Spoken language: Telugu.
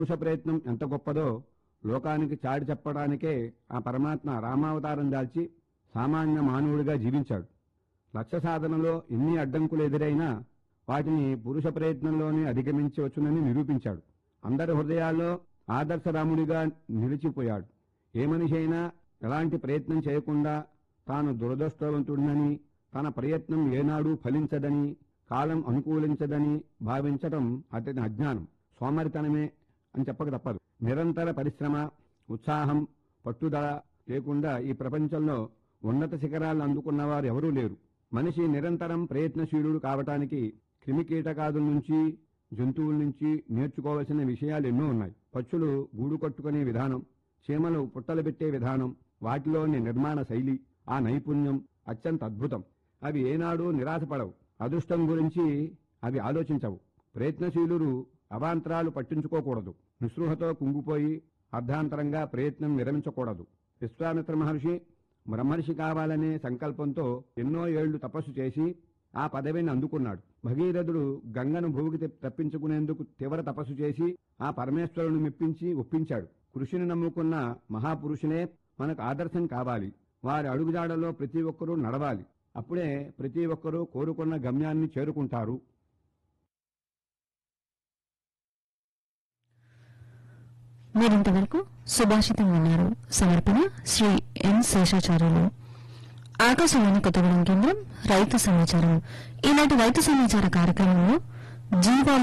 పురుష ప్రయత్నం ఎంత గొప్పదో లోకానికి చాటి చెప్పడానికే ఆ పరమాత్మ రామావతారం దాల్చి సామాన్య మానవుడిగా జీవించాడు లక్ష్య సాధనలో ఎన్ని అడ్డంకులు ఎదురైనా వాటిని పురుష ప్రయత్నంలోనే అధిగమించవచ్చునని నిరూపించాడు అందరి హృదయాల్లో ఆదర్శరాముడిగా నిలిచిపోయాడు ఏ మనిషి అయినా ఎలాంటి ప్రయత్నం చేయకుండా తాను దురదృష్టవంతుడినని తన ప్రయత్నం ఏనాడూ ఫలించదని కాలం అనుకూలించదని భావించటం అతని అజ్ఞానం సోమరితనమే అని చెప్పక తప్పదు నిరంతర పరిశ్రమ ఉత్సాహం పట్టుదల లేకుండా ఈ ప్రపంచంలో ఉన్నత శిఖరాలను అందుకున్న వారు ఎవరూ లేరు మనిషి నిరంతరం ప్రయత్నశీలుడు కావటానికి క్రిమికీటకాదుల నుంచి జంతువుల నుంచి నేర్చుకోవాల్సిన విషయాలు ఎన్నో ఉన్నాయి పక్షులు గూడు కట్టుకునే విధానం చీమలు పుట్టలు పెట్టే విధానం వాటిలోని నిర్మాణ శైలి ఆ నైపుణ్యం అత్యంత అద్భుతం అవి ఏనాడు నిరాశపడవు అదృష్టం గురించి అవి ఆలోచించవు ప్రయత్నశీలురు అవాంతరాలు పట్టించుకోకూడదు నిస్పృహతో కుంగిపోయి అర్ధాంతరంగా ప్రయత్నం విరమించకూడదు విశ్వామిత్ర మహర్షి బ్రహ్మర్షి కావాలనే సంకల్పంతో ఎన్నో ఏళ్లు తపస్సు చేసి ఆ పదవిని అందుకున్నాడు భగీరథుడు గంగను భూమికి తెప్- తప్పించుకునేందుకు తీవ్ర తపస్సు చేసి ఆ పరమేశ్వరుని మెప్పించి ఒప్పించాడు కృషిని నమ్ముకున్న మహాపురుషులే మనకు ఆదర్శం కావాలి వారి అడుగుజాడలో ప్రతి ఒక్కరూ నడవాలి అప్పుడే ప్రతి ఒక్కరూ కోరుకున్న గమ్యాన్ని చేరుకుంటారు మీరింతవరకు సుభాషితం విన్నారు సమర్పణ శ్రీ ఎన్ శేషాచార్యులు ఆకాశవాణి కొత్తగూడెం కేంద్రం రైతు సమాచారం ఈనాటి రైతు సమాచార కార్యక్రమంలో జీవాల